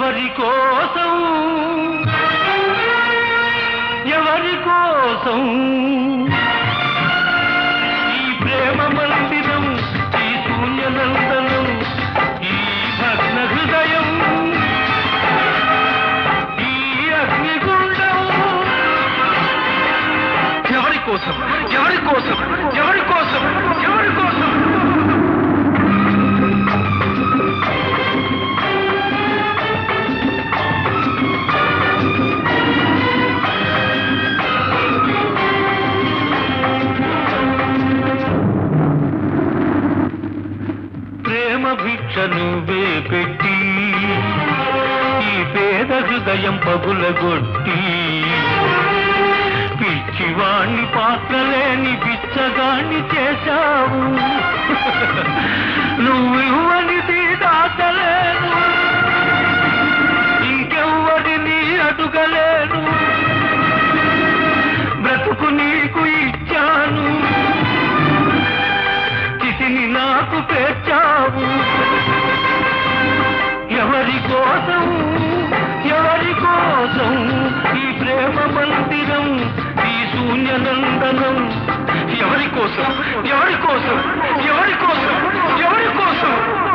ఎవరి కోసం ఎవరి కోసం ఈ ప్రేమ మందిరం ఈ శూన్యనందనం ఈ భగ్న హృదయం ఈ అగ్నిగుండం ఎవరి కోసం ఎవరి కోసం ఎవరి కోసం ఎవరి కోసం ప్రేమ భిక్ష నువ్వే పెట్టి ఈ పేద హృదయం పగులగొట్టి పిచ్చివాణ్ణి పాత్రలేని పిచ్చగాణ్ణి చేశావు నువ్వు ఇవ్వనిది దాచలేను ఇంకెవ్వరిని అడుగలేను బ్రతుకు నీకు ఇచ్చాను చితిని నాకు పేర్చావు ఎవరి కోసం ఎవరి కోసం ఈ ప్రేమ మందిరం ఈ శూన్యనందనం ఎవరి కోసం ఎవరి కోసం ఎవరి కోసం ఎవరి కోసం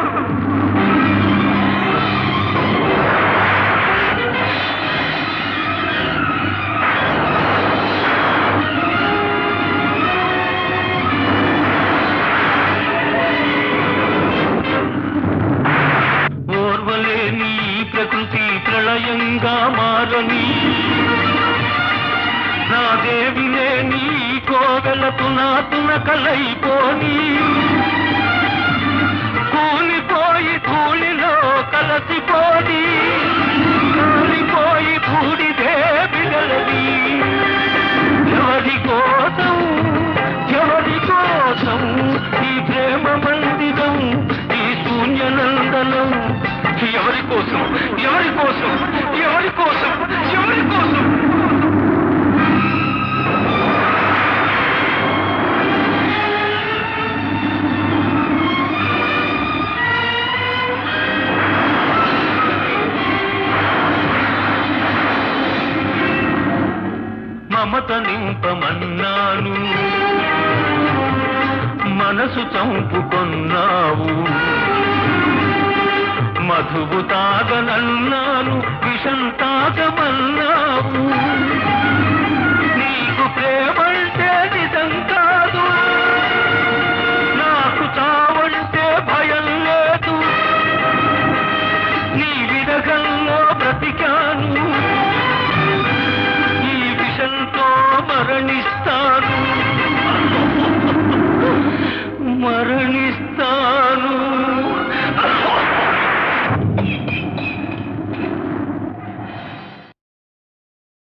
ఓర్వలేని ఈ ప్రకృతి ప్రళయంగా మారని నా దేవి లేని ఈ కోవెలకు నా తునకలైపోని కూలిపోయి ధూళిలో కలసిపోని కాలిపోయి బూడిదే బిగలది ఎవరి కోసం ఎవరి కోసం ఈ ప్రేమ మందిరం ఈ శూన్యనందనం ఎవరి కోసం ఎవరి కోసం ఎవరి కోసం ఎవరి కోసం మమత నింపమన్నాను మనసు చంపుకొన్నావు మధువు తాగనన్నాను విషం తాగమన్నావు నీకు ప్రేమంటే నిజం కాదు నాకు చావంటే భయం లేదు నీ విరగంలో బ్రతికాను ఈ విషంతో మరణిస్తాను మరణిస్తాను